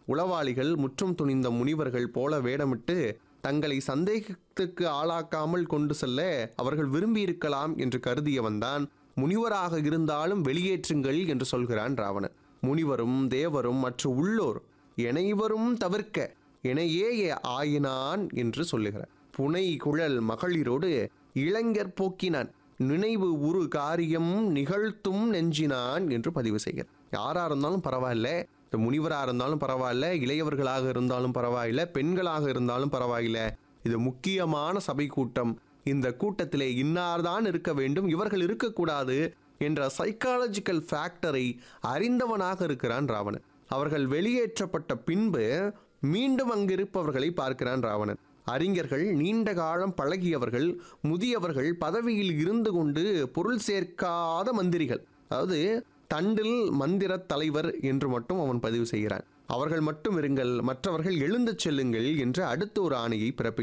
உளவாளிகள் முற்றும் துணிந்த முனிவர்கள் போல வேடமிட்டு தங்களை சந்தேகத்துக்கு ஆளாக்காமல் கொண்டு செல்ல அவர்கள் விரும்பியிருக்கலாம் என்று கருதியவன்தான் முனிவராக இருந்தாலும் வெளியேற்றுங்கள் என்று சொல்கிறான் ராவணன் முனிவரும் தேவரும் மற்ற உள்ளோர் இணைவரும் தவிர்க்க இணையே ஆயினான் என்று சொல்லுகிறார் புனை குழல் மகளிரோடு இளைஞர் போக்கினான் நினைவு உரு காரியம் நிகழ்த்தும் நெஞ்சினான் என்று பதிவு செய்கிறார் யாரா இருந்தாலும் பரவாயில்ல இந்த முனிவரா இருந்தாலும் பரவாயில்ல இளையவர்களாக இருந்தாலும் பரவாயில்ல பெண்களாக இருந்தாலும் பரவாயில்ல இது முக்கியமான சபை கூட்டம் இந்த கூட்டத்திலே இன்னார்தான் இருக்க வேண்டும் இவர்கள் இருக்கக்கூடாது என்ற சைக்காலஜிக்கல் ஃபேக்டரை அறிந்தவனாக இருக்கிறான் ராவணன் அவர்கள் வெளியேற்றப்பட்ட பின்பு மீண்டும் அங்கிருப்பவர்களை பார்க்கிறான் ராவணன் அறிஞர்கள் நீண்ட காலம் பழகியவர்கள் முதியவர்கள் பதவியில் இருந்து கொண்டு பொருள் சேர்க்காத மந்திரிகள் அதாவது தண்டில் மந்திர தலைவர் என்று மட்டும் அவன் பதிவு செய்கிறான் அவர்கள் மட்டும் இருங்கள் மற்றவர்கள் எழுந்து செல்லுங்கள் என்று அடுத்த ஒரு ஆணையை பிறப்பிக்கிறான்